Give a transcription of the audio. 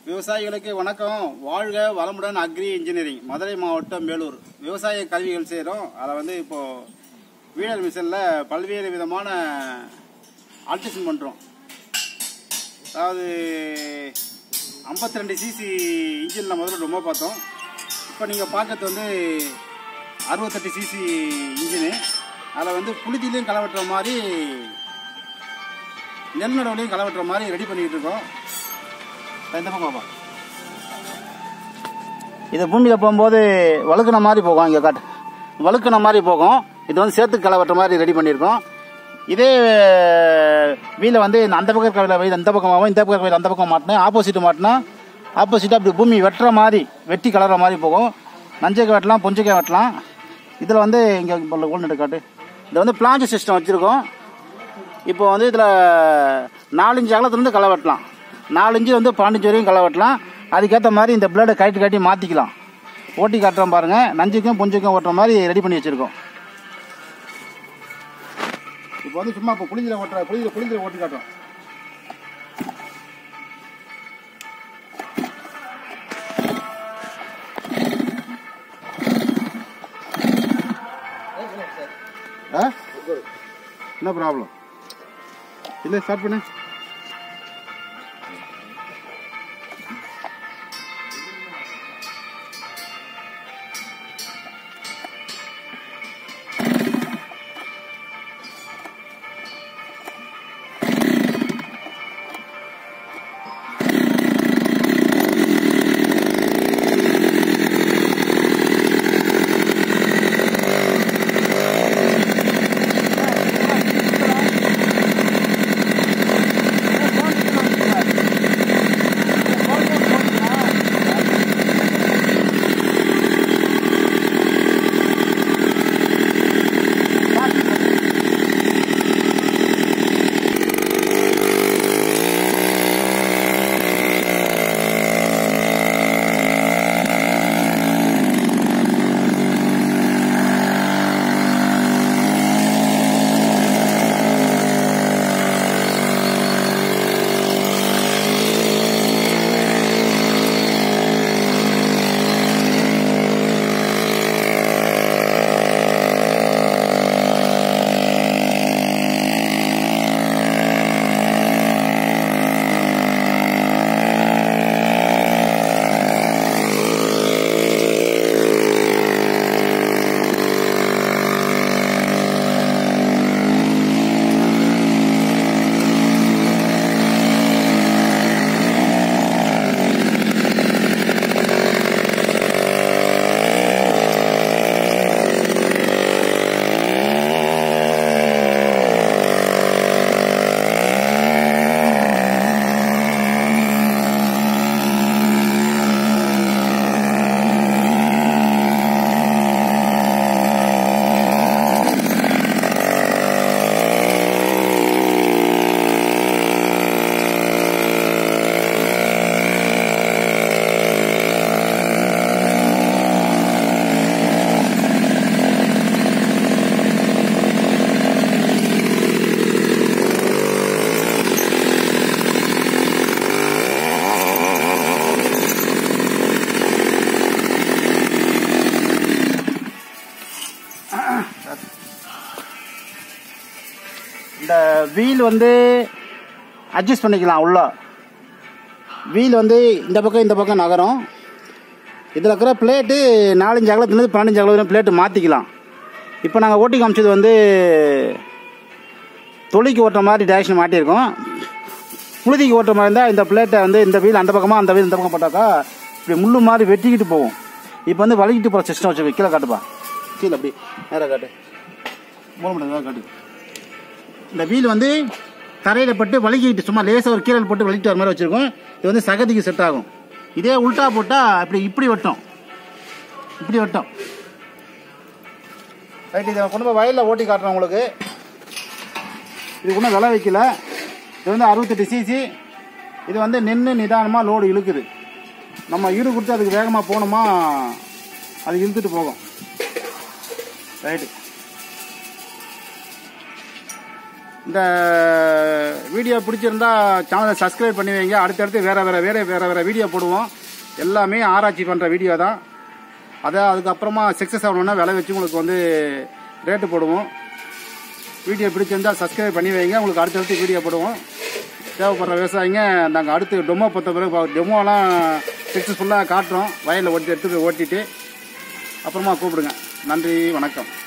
விவசாயிகளுக்கு வணக்கம் வாழ்க வளமுடன் அக்ரி இன்ஜினியரிங் மதுரை மாவட்டம் மேலூர் விவசாய கல்விகள் செய்கிறோம் அதில் வந்து இப்போ வீடர் மிஷனில் பல்வேறு விதமான ஆல்ட்ரேஷன் பண்ணுறோம் அதாவது 52 ரெண்டு சிசி இன்ஜினில் முதல்ல ரொம்ப பார்த்தோம் இப்போ நீங்கள் பார்க்கறது வந்து அறுபத்தெட்டு சிசி இன்ஜினு அதில் வந்து புழுதிலையும் களை வெட்டுற மாதிரி நெல் நடவுலையும் களை வெட்டுற மாதிரி ரெடி பண்ணிக்கிட்டு இருக்கோம் இந்த பக்கம் பாப்பா இது பூமியில் போகும்போது வழுக்கின மாதிரி போகும் இங்கே காட்டு வழுக்கின மாதிரி போகும் இது வந்து சேர்த்து களை வெட்டுற மாதிரி ரெடி பண்ணியிருக்கோம் இதே வீலை வந்து இந்த அந்த பக்கம் இருக்கிற வீல் இந்த பக்கமாகவும் இந்த பக்கம் வீல் அந்த பக்கம் மாட்டினேன் ஆப்போசிட் மாட்டினா ஆப்போசிட்டாக அப்படி பூமி வெட்டுற மாதிரி வெட்டி கலர்ற மாதிரி போகும் நஞ்சைக்காய் வெட்டலாம் பொஞ்சைக்காய் வெட்டலாம் இதில் வந்து இங்கே கோல்டு காட்டு இது வந்து பிளாஞ்ச் சிஸ்டம் வச்சுருக்கோம் இப்போ வந்து இதில் நாலஞ்சு அகலத்துலேருந்து களை வெட்டலாம் நாலஞ்சு வந்து பன்னெண்டு வரையும் களை வெட்டலாம் அதுக்கேற்ற மாதிரி இந்த பிளேடை கட்டி கட்டி மாற்றிக்கலாம் ஓட்டி காட்டுறோம் பாருங்கள் நஞ்சுக்கும் புஞ்சுக்கும் ஓட்டுற மாதிரி ரெடி பண்ணி வச்சுருக்கோம் இப்போ வந்து சும்மா இப்போ புளிஞ்சில் ஓட்டுற புளிஞ்சில் புளிஞ்சில் ஓட்டி காட்டுறோம் ஆ என்ன ப்ராப்ளம் இல்லை ஸ்டார்ட் பண்ணு இந்த வீல் வந்து அட்ஜஸ்ட் பண்ணிக்கலாம் உள்ள வீல் வந்து இந்த பக்கம் இந்த பக்கம் நகரும் இதில் இருக்கிற பிளேட்டு நாலஞ்சு அகலத்துலேருந்து பதினஞ்சு அகலம் பிளேட்டு மாற்றிக்கலாம் இப்போ நாங்கள் ஓட்டி காமிச்சது வந்து தொழிக்கு ஓட்டுற மாதிரி டேரக்ஷன் மாட்டியிருக்கோம் புழுதிக்கு ஓட்டுற மாதிரி இருந்தால் இந்த பிளேட்டை வந்து இந்த வீல் அந்த பக்கமாக அந்த வீல் இந்த பக்கம் போட்டாக்கா இப்படி முள்ளு மாதிரி வெட்டிக்கிட்டு போகும் இப்போ வந்து வலிக்கிட்டு போகிற சிஸ்டம் வச்சுருக்கோம் கீழே காட்டுப்பா கீழே அப்படி நேராக காட்டு மூணு மணி நேரம் காட்டு இந்த வீல் வந்து தரையில் பட்டு வலிக்கிட்டு சும்மா லேசாக ஒரு கீரல் போட்டு வலிக்கிட்டு வர மாதிரி வச்சுருக்கோம் இது வந்து சகதிக்கு செட் ஆகும் இதே உல்ட்டா போட்டால் இப்படி இப்படி வெட்டும் இப்படி வெட்டும் ரைட் இதை கொண்டு போய் வயலில் ஓட்டி காட்டுறோம் உங்களுக்கு இது ஒன்றும் விலை வைக்கல இது வந்து அறுபத்தெட்டு சிசி இது வந்து நின்று நிதானமாக லோடு இழுக்குது நம்ம ஈடு கொடுத்து அதுக்கு வேகமாக போகணுமா அது இழுத்துட்டு போகும் ரைட்டு இந்த வீடியோ பிடிச்சிருந்தா சேனலை சப்ஸ்கிரைப் பண்ணி வைங்க அடுத்தடுத்து வேறு வேறு வேறு வேறு வேறு வீடியோ போடுவோம் எல்லாமே ஆராய்ச்சி பண்ணுற வீடியோ தான் அதை அதுக்கப்புறமா சக்ஸஸ் ஆகணுன்னா விலை வச்சு உங்களுக்கு வந்து ரேட்டு போடுவோம் வீடியோ பிடிச்சிருந்தா சப்ஸ்கிரைப் பண்ணி வைங்க உங்களுக்கு அடுத்தடுத்து வீடியோ போடுவோம் தேவைப்படுற விவசாயிங்க நாங்கள் அடுத்து டெமோ பொறுத்த பிறகு டெமோலாம் சக்ஸஸ்ஃபுல்லாக காட்டுறோம் வயலில் ஓட்டி எடுத்து போய் ஓட்டிட்டு அப்புறமா கூப்பிடுங்க நன்றி வணக்கம்